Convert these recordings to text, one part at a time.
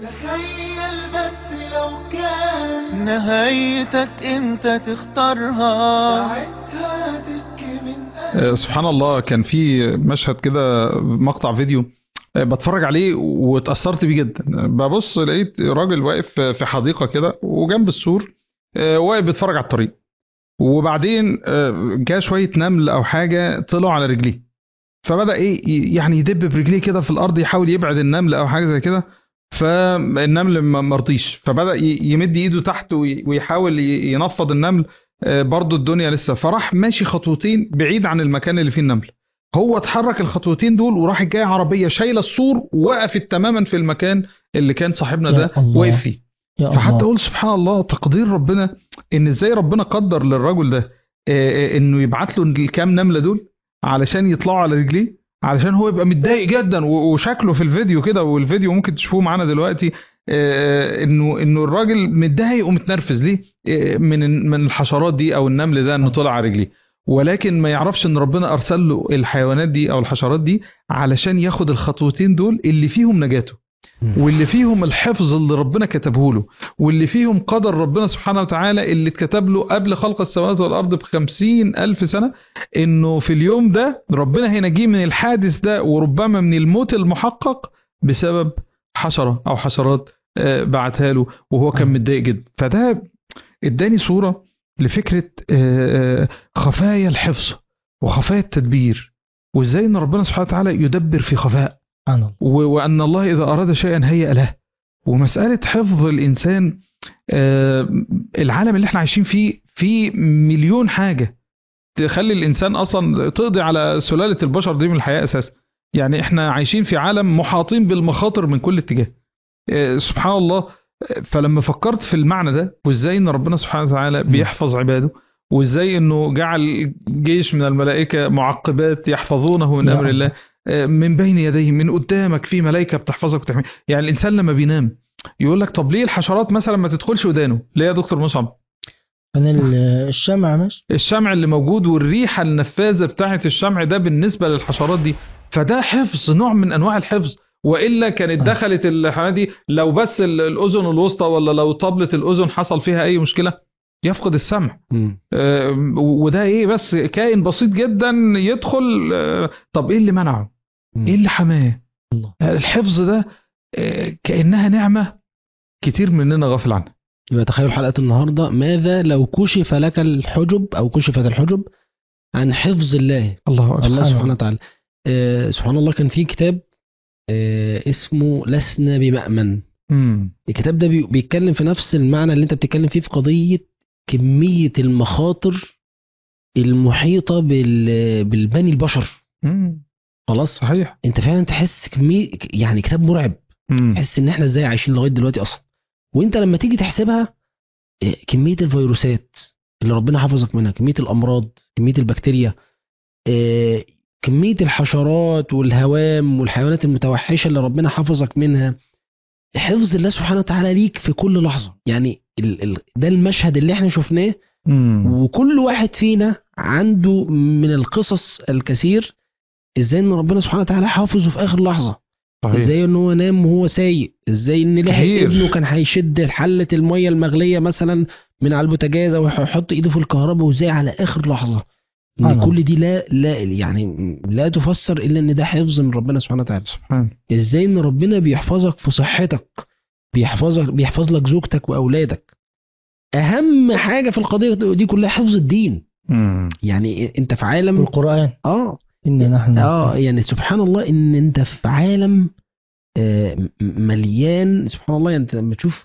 تخيل بس لو كان نهايتك انت تختارها ساعتها تبكي من آه، سبحان الله كان في مشهد كده مقطع فيديو آه، بتفرج عليه واتأثرت بيه جدا ببص لقيت راجل واقف في حديقة كده وجنب السور آه، واقف بيتفرج على الطريق وبعدين آه، جه شوية نمل أو حاجة طلعوا على رجليه فبدأ إيه ي- يعني يدب برجليه كده في الأرض يحاول يبعد النمل أو حاجة زي كده فالنمل ما مرضيش فبدأ ي- يمد إيده تحت وي- ويحاول ي- ينفض النمل آه، برضو الدنيا لسه فراح ماشي خطوتين بعيد عن المكان اللي فيه النمل هو اتحرك الخطوتين دول وراح جاي عربيه شايله السور وقفت تماما في المكان اللي كان صاحبنا يا ده الله. واقف فيه يا فحتى الله اقول سبحان الله تقدير ربنا ان ازاي ربنا قدر للرجل ده آه، آه، انه يبعت له الكام نمله دول علشان يطلعوا على رجليه علشان هو يبقى متضايق جدا و- وشكله في الفيديو كده والفيديو ممكن تشوفوه معانا دلوقتي آه، انه انه الراجل متضايق ومتنرفز ليه آه، من من الحشرات دي او النمل ده انه طلع على رجليه ولكن ما يعرفش ان ربنا ارسل له الحيوانات دي او الحشرات دي علشان ياخد الخطوتين دول اللي فيهم نجاته واللي فيهم الحفظ اللي ربنا كتبه له واللي فيهم قدر ربنا سبحانه وتعالى اللي اتكتب له قبل خلق السماوات والأرض بخمسين ألف سنة إنه في اليوم ده ربنا هينجيه من الحادث ده وربما من الموت المحقق بسبب حشرة أو حشرات آه، بعتها له وهو كان متضايق جدا فده اداني صورة لفكرة آه، آه، خفايا الحفظ وخفايا التدبير وازاي ان ربنا سبحانه وتعالى يدبر في خفاء سبحان الله و- وأن الله إذا أراد شيئا هيأ له ومسألة حفظ الإنسان آه، العالم اللي احنا عايشين فيه فيه مليون حاجة تخلي الإنسان أصلا تقضي على سلالة البشر دي من الحياة أساسا يعني احنا عايشين في عالم محاطين بالمخاطر من كل اتجاه آه، سبحان الله آه، فلما فكرت في المعنى ده وازاي ان ربنا سبحانه وتعالى بيحفظ عباده وازاي انه جعل جيش من الملائكة معقبات يحفظونه من يا امر الله. الله من بين يديه من قدامك في ملائكه بتحفظك وتحميك يعني الانسان لما بينام يقول لك طب ليه الحشرات مثلا ما تدخلش ودانه ليه يا دكتور مصعب كان ال- الشمع ماشي الشمع اللي موجود والريحه النفاذه بتاعه الشمع ده بالنسبه للحشرات دي فده حفظ نوع من انواع الحفظ والا كانت آه. دخلت الحاجات دي لو بس ال- الاذن الوسطى ولا لو طبله الاذن حصل فيها اي مشكله يفقد السمع مم. آه، وده ايه بس كائن بسيط جدا يدخل آه، طب ايه اللي منعه مم. ايه اللي حماه الله. الحفظ ده آه، كانها نعمه كتير مننا غافل عنها يبقى تخيل حلقة النهاردة ماذا لو كشف لك الحجب أو كشفت الحجب عن حفظ الله الله الله سبحانه وتعالى آه سبحان الله كان في كتاب آه اسمه لسنا بمأمن مم. الكتاب ده بي- بيتكلم في نفس المعنى اللي انت بتتكلم فيه في قضية كمية المخاطر المحيطة بال... بالبني البشر مم. خلاص صحيح انت فعلا تحس كمية يعني كتاب مرعب مم. تحس ان احنا ازاي عايشين لغايه دلوقتي اصلا وانت لما تيجي تحسبها إيه، كميه الفيروسات اللي ربنا حفظك منها كميه الامراض كميه البكتيريا إيه، كميه الحشرات والهوام والحيوانات المتوحشه اللي ربنا حفظك منها حفظ الله سبحانه وتعالى ليك في كل لحظه يعني ال ال ده المشهد اللي احنا شفناه مم. وكل واحد فينا عنده من القصص الكثير ازاي ان ربنا سبحانه وتعالى حافظه في اخر لحظه صحيح. ازاي ان هو نام وهو سايق ازاي ان لحق كتير. ابنه كان هيشد حله الميه المغليه مثلا من على البوتاجاز او يحط ايده في الكهرباء وازاي على اخر لحظه ان سبحان كل دي لا لا يعني لا تفسر الا ان ده حفظ من ربنا سبحانه وتعالى سبحان ازاي ان ربنا بيحفظك في صحتك بيحفظك بيحفظ لك زوجتك واولادك اهم حاجه في القضيه دي كلها حفظ الدين مم. يعني انت في عالم القرآن اه إنا نحن اه نستعين. يعني سبحان الله ان انت في عالم آه، م- مليان سبحان الله يعني انت لما تشوف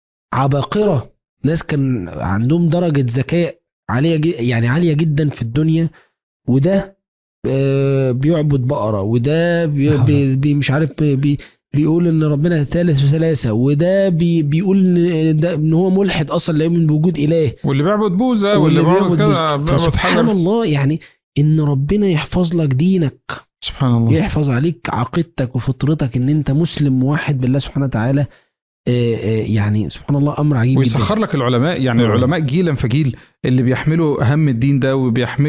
عباقرة ناس كان عندهم درجة ذكاء عالية جي- يعني عالية جدا في الدنيا وده آه، بيعبد بقرة وده بي بي بي مش عارف بي بي بيقول ان ربنا ثالث وثلاثة وده بي بيقول ان ده ان هو ملحد اصلا لا يؤمن بوجود اله واللي بيعبد بوزه واللي بيعبد كذا بيعبد سبحان حجر الله يعني ان ربنا يحفظ لك دينك سبحان الله يحفظ عليك عقيدتك وفطرتك ان انت مسلم موحد بالله سبحانه وتعالى آه، آه، يعني سبحان الله امر عجيب ويسخر جدا لك العلماء يعني آه. العلماء جيلا فجيل اللي بيحملوا هم الدين ده وبيحملوا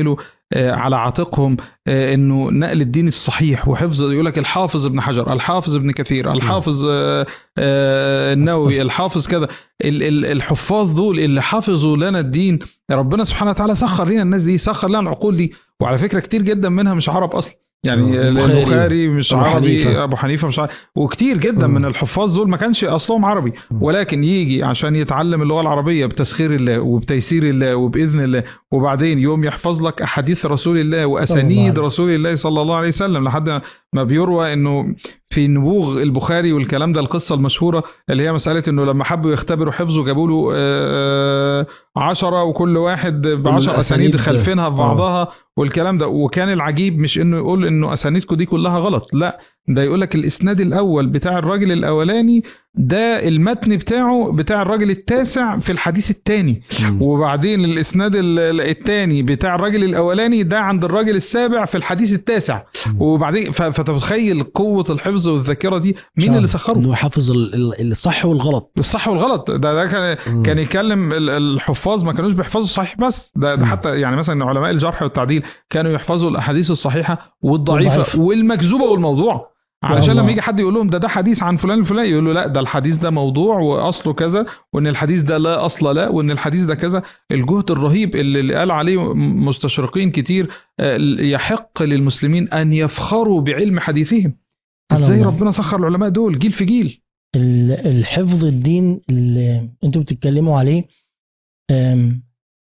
آه، على عاتقهم آه، انه نقل الدين الصحيح وحفظ يقول لك الحافظ ابن حجر الحافظ ابن كثير الحافظ آه، آه، النووي الحافظ كذا ال- ال- الحفاظ دول اللي حافظوا لنا الدين ربنا سبحانه وتعالى سخر لنا الناس دي سخر لنا العقول دي وعلى فكره كتير جدا منها مش عرب اصلا يعني آه، البخاري، البخاري مش أبو عربي حنيفة. ابو حنيفه مش عربي وكتير جدا مم. من الحفاظ دول ما كانش اصلهم عربي مم. ولكن يجي عشان يتعلم اللغه العربيه بتسخير الله وبتيسير الله وباذن الله وبعدين يوم يحفظ لك احاديث رسول الله صلى الله واسانيد عليه رسول الله صلى الله عليه وسلم لحد ما بيروى انه في نبوغ البخاري والكلام ده القصه المشهوره اللي هي مساله انه لما حبوا يختبروا حفظه جابوا له آه، عشرة وكل واحد بعشر اسانيد الأسانيد- خلفينها في آه. بعضها والكلام ده وكان العجيب مش انه يقول انه اسانيدكم دي كلها غلط لا ده يقول لك الاسناد الاول بتاع الراجل الاولاني ده المتن بتاعه بتاع الراجل التاسع في الحديث الثاني وبعدين الاسناد الثاني بتاع الراجل الاولاني ده عند الراجل السابع في الحديث التاسع وبعدين ف- فتتخيل قوه الحفظ والذاكره دي مين آه. اللي سخره انه حافظ ال- ال- الصح والغلط الصح والغلط ده ده كان مم. كان يتكلم ال- الحفاظ ما كانوش بيحفظوا الصحيح بس ده, ده مم. حتى يعني مثلا علماء الجرح والتعديل كانوا يحفظوا الاحاديث الصحيحه والضعيفه والضعيفة. والمكذوبه والموضوع علشان الله. لما يجي حد يقول لهم ده ده حديث عن فلان الفلاني يقول له لا ده الحديث ده موضوع واصله كذا وان الحديث ده لا اصل لا وان الحديث ده كذا الجهد الرهيب اللي اللي قال عليه مستشرقين كتير آه، يحق للمسلمين ان يفخروا بعلم حديثهم سبحان ازاي الله. ربنا سخر العلماء دول جيل في جيل ال- الحفظ الدين اللي انتوا بتتكلموا عليه أم،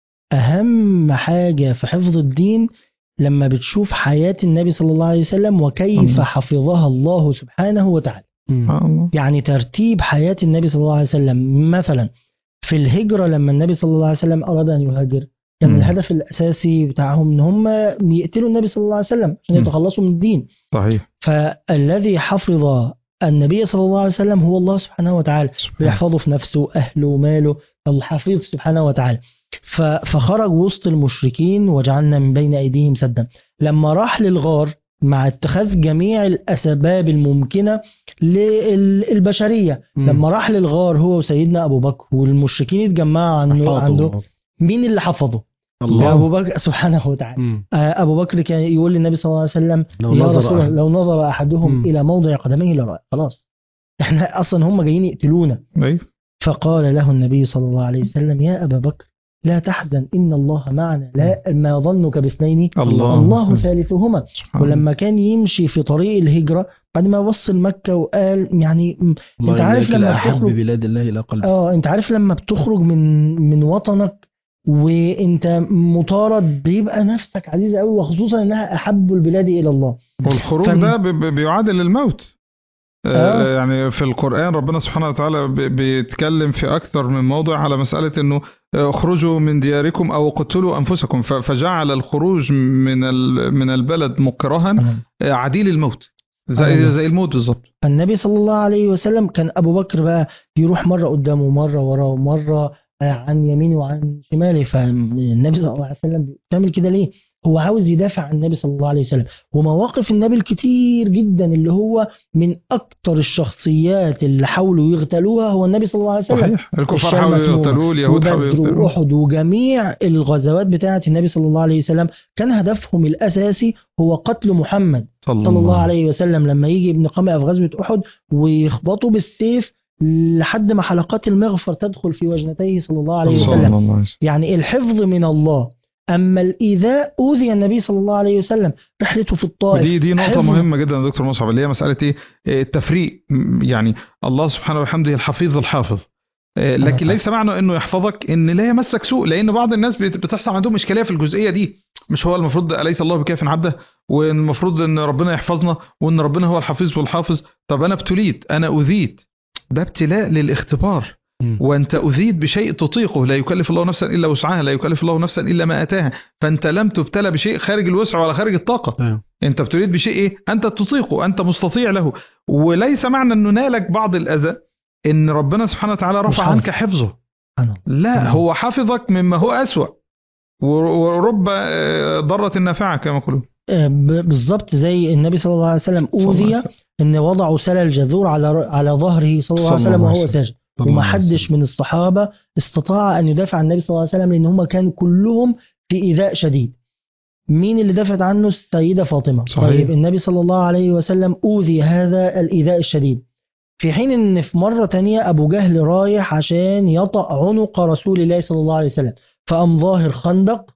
اهم حاجة في حفظ الدين لما بتشوف حياة النبي صلى الله عليه وسلم وكيف الله. حفظها الله سبحانه وتعالى آه الله. يعني ترتيب حياة النبي صلى الله عليه وسلم مثلا في الهجرة لما النبي صلى الله عليه وسلم أراد أن يهاجر كان مم. الهدف الأساسي بتاعهم إن هم يقتلوا النبي صلى الله عليه وسلم عشان مم. يتخلصوا من الدين صحيح فالذي حفظ النبي صلى الله عليه وسلم هو الله سبحانه وتعالى بيحفظه في نفسه أهله وماله الحفيظ سبحانه وتعالى ف- فخرج وسط المشركين وجعلنا من بين أيديهم سدا لما راح للغار مع اتخاذ جميع الأسباب الممكنة للبشرية مم. لما راح للغار هو وسيدنا أبو بكر والمشركين اتجمعوا عنده, عنده مين اللي حفظه؟ الله أبو بكر سبحانه وتعالى مم. آه، أبو بكر كان يقول للنبي صلى الله عليه وسلم لو يا نظر رسول الله أحد. لو نظر أحدهم مم. إلى موضع قدميه لرأى خلاص احنا أصلا هم جايين يقتلونا أيوة. فقال له النبي صلى الله عليه وسلم يا أبا بكر لا تحزن إن الله معنا لا ما ظنك باثنين الله. الله ثالثهما سبحان الله. ولما كان يمشي في طريق الهجرة بعد ما وصل مكة وقال يعني م- والله أنت عارف إنك لما لأحب بتخرج- بلاد الله إلى قلبي اه انت عارف لما بتخرج من من وطنك وانت مطارد بيبقى نفسك عزيزة قوي وخصوصا انها احب البلاد الى الله والخروج فن- ده بي- بي- بيعادل الموت آه. آه. يعني في القرآن ربنا سبحانه وتعالى بي- بيتكلم في أكثر من موضع على مسألة أنه آه، اخرجوا من دياركم أو قتلوا أنفسكم ف- فجعل الخروج من ال- من البلد مكرها آه، عديل الموت سبحان زي الله. زي الموت بالظبط فالنبي صلى الله عليه وسلم كان ابو بكر بقى يروح مره قدامه ومره وراه ومره آه، عن يمينه وعن شماله فالنبي صلى الله عليه وسلم بيعمل كده ليه؟ هو عاوز يدافع عن النبي صلى الله عليه وسلم ومواقف النبي الكتير جدا اللي هو من اكتر الشخصيات اللي حاولوا يغتالوها هو النبي صلى الله عليه وسلم صحيح الكفار الشام حاولوا مسمومة. يقتلوه اليهود حاولوا وبدر يقتلوه واحد وجميع الغزوات بتاعه النبي صلى الله عليه وسلم كان هدفهم الاساسي هو قتل محمد صلى الله عليه وسلم لما يجي ابن قمع في غزوه احد ويخبطوا بالسيف لحد ما حلقات المغفر تدخل في وجنتيه صلى الله عليه صلى وسلم الله عليه وسلم. يعني الحفظ من الله اما الايذاء اوذي النبي صلى الله عليه وسلم رحلته في الطائف ودي دي نقطة حفظ. مهمة جدا يا دكتور مصعب اللي هي مسألة ايه؟ إيه، التفريق م- يعني الله سبحانه وبحمده الحفيظ الحافظ إيه، لكن أنا ليس معنى انه يحفظك ان لا يمسك سوء لان بعض الناس بت- بتحصل عندهم اشكاليه في الجزئيه دي مش هو المفروض اليس الله بكاف عبده والمفروض ان ربنا يحفظنا وان ربنا هو الحفيظ والحافظ طب انا ابتليت انا اذيت ده ابتلاء للاختبار مم. وانت اذيت بشيء تطيقه لا يكلف الله نفسا الا وسعها لا يكلف الله نفسا الا ما اتاها فانت لم تبتلى بشيء خارج الوسع ولا خارج الطاقه أيوه. انت ابتليت بشيء ايه انت تطيقه انت مستطيع له وليس معنى انه نالك بعض الاذى ان ربنا سبحانه وتعالى مش رفع حافظ. عنك حفظه سبحان الله. لا نعم. هو حافظك مما هو اسوا ور- ورب آه، ضرة نافعة كما يقولون آه، ب- بالظبط زي النبي صلى الله عليه وسلم صلى الله عليه اوذي وسلم. ان وضعوا سلى الجذور على على ظهره صلى الله عليه صلى وسلم الله عليه وهو وسلم. ساجد وما حدش من الصحابه استطاع ان يدافع عن النبي صلى الله عليه وسلم لان هم كانوا كلهم في ايذاء شديد مين اللي دافعت عنه السيدة فاطمة صحيح. طيب النبي صلى الله عليه وسلم أوذي هذا الإيذاء الشديد في حين ان في مرة تانية أبو جهل رايح عشان يطأ عنق رسول الله صلى الله عليه وسلم فقام ظاهر خندق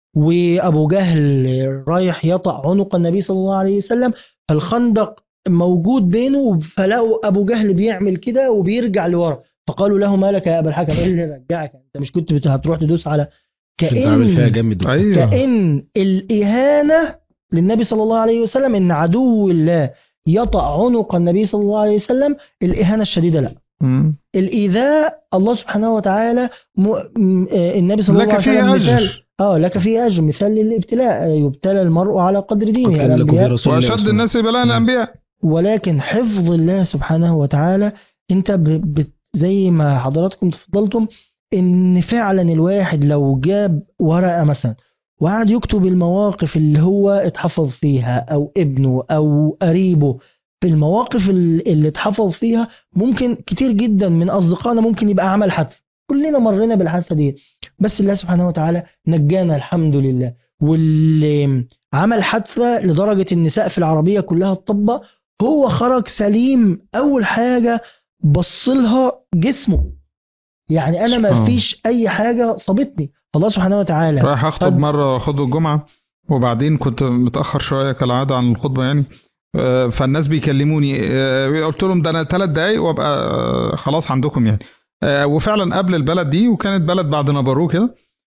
وأبو جهل رايح يطأ عنق النبي صلى الله عليه وسلم فالخندق موجود بينه فلقوا أبو جهل بيعمل كده وبيرجع لورا فقالوا له ما لك يا أبا الحكم إيه اللي رجعك أنت مش كنت بت- هتروح تدوس على كنت عامل فيها كأن جامد ايوه كأن الإهانة للنبي صلى الله عليه وسلم إن عدو الله يطأ عنق النبي صلى الله عليه وسلم الإهانة الشديدة لا مم. الإيذاء الله سبحانه وتعالى م... م... آه، النبي صلى الله لك عليه فيه وسلم مثال اجر اه لك فيه أجر مثال للابتلاء آه، يبتلى المرء على قدر قد دينه كان لكم في الأنبياء رسول الله واشد أسوة. الناس بلاء الانبياء ولكن حفظ الله سبحانه وتعالى انت ب... ب... زي ما حضراتكم تفضلتم ان فعلا الواحد لو جاب ورقة مثلا وقعد يكتب المواقف اللي هو اتحفظ فيها او ابنه او قريبه في المواقف ال- اللي اتحفظ فيها ممكن كتير جدا من اصدقائنا ممكن يبقى عمل حادثة كلنا مرينا بالحادثة دي بس الله سبحانه وتعالى نجانا الحمد لله واللي عمل حادثة لدرجة ان سقف العربية كلها اتطبق هو خرج سليم اول حاجه بصلها جسمه يعني انا ما سبحان فيش اي حاجه صابتني الله سبحانه وتعالى رايح اخطب قد- مره خطبه الجمعه وبعدين كنت متاخر شويه كالعاده عن الخطبه يعني آه، فالناس بيكلموني آه، قلت لهم ده انا ثلاث دقايق وابقى آه، خلاص عندكم يعني آه، وفعلا قبل البلد دي وكانت بلد بعد نبرو كده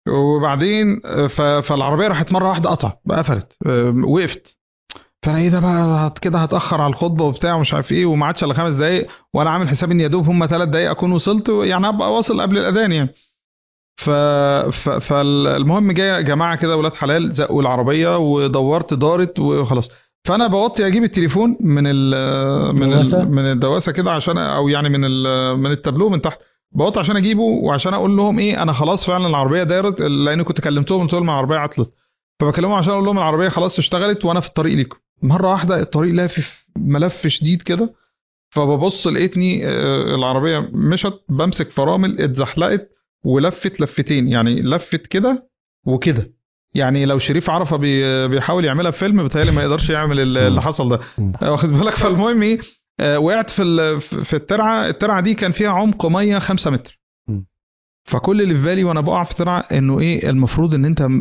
وبعدين آه، ف- فالعربيه راحت مره واحده قطع قفلت آه، وقفت فانا ايه ده بقى هت- كده هتاخر على الخطبه وبتاع ومش عارف ايه وما عادش الا خمس دقايق وانا عامل حساب ان يا دوب هم ثلاث دقايق اكون وصلت يعني ابقى واصل قبل الاذان يعني ف... ف... فالمهم جاي جماعه كده ولاد حلال زقوا العربيه ودورت دارت وخلاص فانا بوطي اجيب التليفون من ال من دواسة؟ ال من الدواسه كده عشان او يعني من ال من التابلو من تحت بوطي عشان اجيبه وعشان اقول لهم ايه انا خلاص فعلا العربيه دارت لان كنت كلمتهم قلت لهم العربيه عطلت فبكلمهم عشان اقول لهم العربيه خلاص اشتغلت وانا في الطريق ليكم مره واحده الطريق لافف ملف شديد كده فببص لقيتني آه، العربيه مشت بمسك فرامل اتزحلقت ولفت لفتين يعني لفت كده وكده يعني لو شريف عرفه بي- بيحاول يعملها في فيلم بيتهيألي ما يقدرش يعمل ال- اللي حصل ده آه، واخد بالك فالمهم ايه آه، وقعت في ال- في الترعه الترعه دي كان فيها عمق ميه 5 متر مم. فكل اللي في بالي وانا بقع في ترعه انه ايه المفروض ان انت م-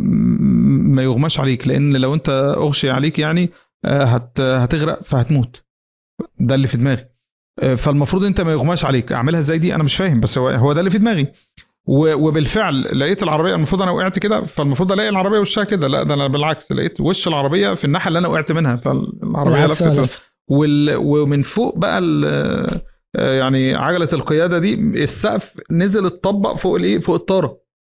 ما يغماش عليك لان لو انت اغشي عليك يعني آه، هت هتغرق فهتموت ده اللي في دماغي آه، فالمفروض انت ما يغماش عليك اعملها ازاي دي انا مش فاهم بس هو هو ده اللي في دماغي و- وبالفعل لقيت العربيه المفروض انا وقعت كده فالمفروض الاقي العربيه وشها كده لا ده انا بالعكس لقيت وش العربيه في الناحيه اللي انا وقعت منها فالعربيه العكس لفت لف. وال... ومن فوق بقى ال... آه، يعني عجله القياده دي السقف نزل اتطبق فوق الايه فوق الطاره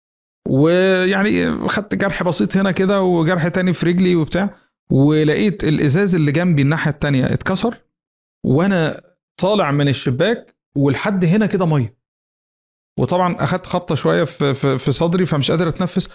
ويعني خدت جرح بسيط هنا كده وجرح تاني في رجلي وبتاع ولقيت الازاز اللي جنبي الناحيه التانيه اتكسر وانا طالع من الشباك ولحد هنا كده ميه وطبعا اخدت خبطه شويه في في, في صدري فمش قادر اتنفس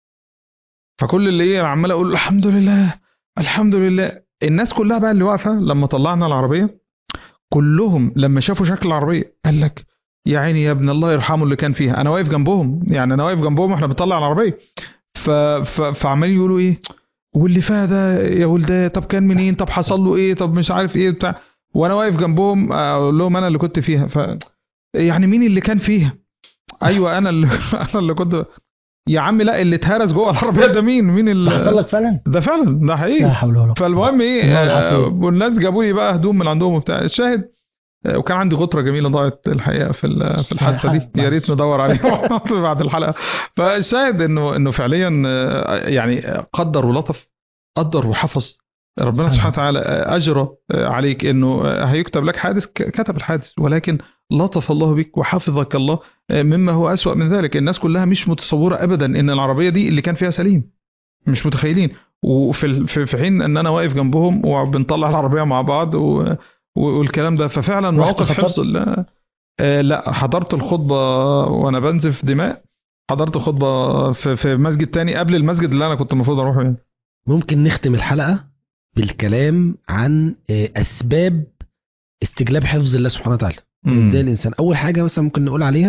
فكل اللي ايه عمال اقول الحمد لله الحمد لله الناس كلها بقى اللي واقفه لما طلعنا العربيه كلهم لما شافوا شكل العربيه قال لك يا عيني يا ابن الله يرحمه اللي كان فيها انا واقف جنبهم يعني انا واقف جنبهم واحنا بنطلع العربيه ف... ف... فعمالين يقولوا ايه واللي فيها ده يا ولداه طب كان منين طب حصل له ايه طب مش عارف ايه بتاع وانا واقف جنبهم اقول لهم انا اللي كنت فيها ف يعني مين اللي كان فيها ايوه انا اللي انا اللي كنت يا عم لا اللي اتهرس جوه العربيه ده مين مين ده اللي حصل لك فعلا ده فعلا ده لا حقيقي حول ولا قوه فالمهم ايه الله آه، العافية. والناس جابوا لي بقى هدوم من عندهم وبتاع الشاهد آه، وكان عندي غطره جميله ضاعت الحقيقه في ال- في الحادثه دي يا ريت ندور عليها بعد الحلقه فالشاهد انه انه فعليا آه، يعني قدر ولطف قدر وحفظ ربنا سبحانه وتعالى آه، اجرى آه، عليك انه آه، هيكتب لك حادث ك- كتب الحادث ولكن لطف الله بك وحفظك الله آه، مما هو اسوا من ذلك الناس كلها مش متصوره ابدا ان العربيه دي اللي كان فيها سليم مش متخيلين وفي ال- في في حين ان انا واقف جنبهم وبنطلع العربيه مع بعض و و- والكلام ده ففعلا رحت مواقف خطبت؟ حفظ الله آه لا حضرت الخطبه وانا بنزف دماء حضرت خطبه في, في مسجد تاني قبل المسجد اللي انا كنت المفروض اروحه يعني ممكن نختم الحلقة بالكلام عن آه، أسباب استجلاب حفظ الله سبحانه وتعالى ازاي الإنسان أول حاجة مثلا ممكن نقول عليها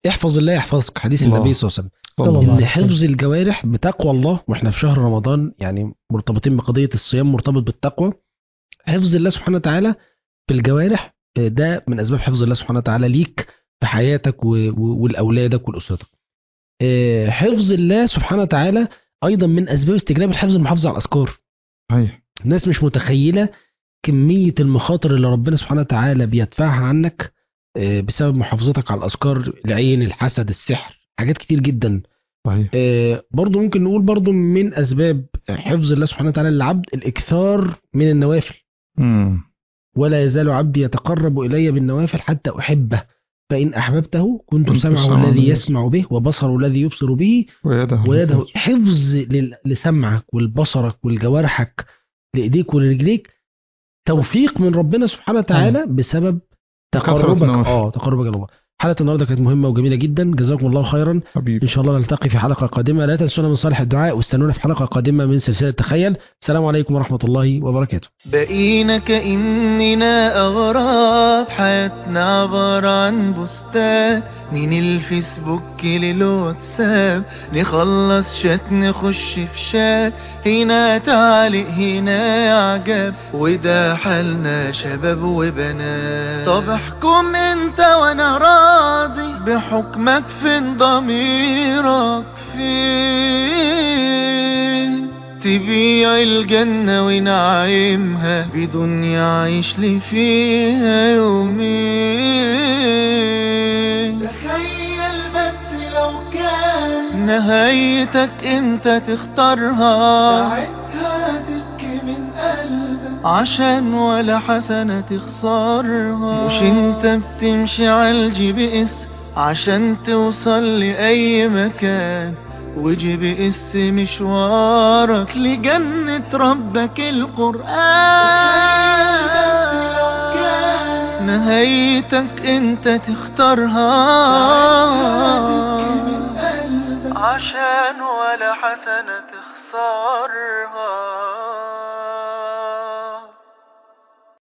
احفظ الله يحفظك حديث الله. النبي صلى الله عليه وسلم صلى الله ان عليه حفظ الجوارح بتقوى الله واحنا في شهر رمضان يعني مرتبطين بقضيه الصيام مرتبط بالتقوى حفظ الله سبحانه وتعالى بالجوارح آه، ده من اسباب حفظ الله سبحانه وتعالى ليك في حياتك و- و- ولاولادك ولاسرتك آه، حفظ الله سبحانه وتعالى ايضا من اسباب استجلاب الحفظ المحافظه على الاذكار صحيح الناس مش متخيله كميه المخاطر اللي ربنا سبحانه وتعالى بيدفعها عنك آه، بسبب محافظتك على الاذكار العين الحسد السحر حاجات كتير جدا صحيح آه، برضو ممكن نقول برضو من أسباب حفظ الله سبحانه وتعالى للعبد الإكثار من النوافل مم. ولا يزال عبدي يتقرب إلي بالنوافل حتى أحبه فإن أحببته كنت كنت سمعه سمعه الذي الذي يسمع به وبصره الذي يبصر به ويده ويده حفظ لل- لسمعك ولبصرك ولجوارحك لإيديك ولرجليك توفيق من ربنا سبحانه وتعالى بسبب كثرة تقربك النوافل. اه تقربك إلى الله حلقة النهارده كانت مهمة وجميلة جدا جزاكم الله خيرا حبيبي إن شاء الله نلتقي في حلقة قادمة لا تنسونا من صالح الدعاء واستنونا في حلقة قادمة من سلسلة تخيل السلام عليكم ورحمة الله وبركاته بقينا كأننا أغراب حياتنا عبارة عن بوستات من الفيسبوك للواتساب نخلص شات نخش في شات هنا تعليق هنا إعجاب وده حالنا شباب وبنات طب احكم انت وانا راضي بحكمك فين ضميرك فين تبيع الجنة ونعيمها بدنيا عيش لي فيها يومين تخيل بس لو كان نهايتك انت تختارها ساعتها تبكي من قلبك عشان ولا حسنة تخسرها مش انت بتمشي على الجي بي اس عشان توصل لأي مكان وجي بي اس مشوارك لجنة ربك القرآن نهايتك انت تختارها عشان ولا حسنة تخسرها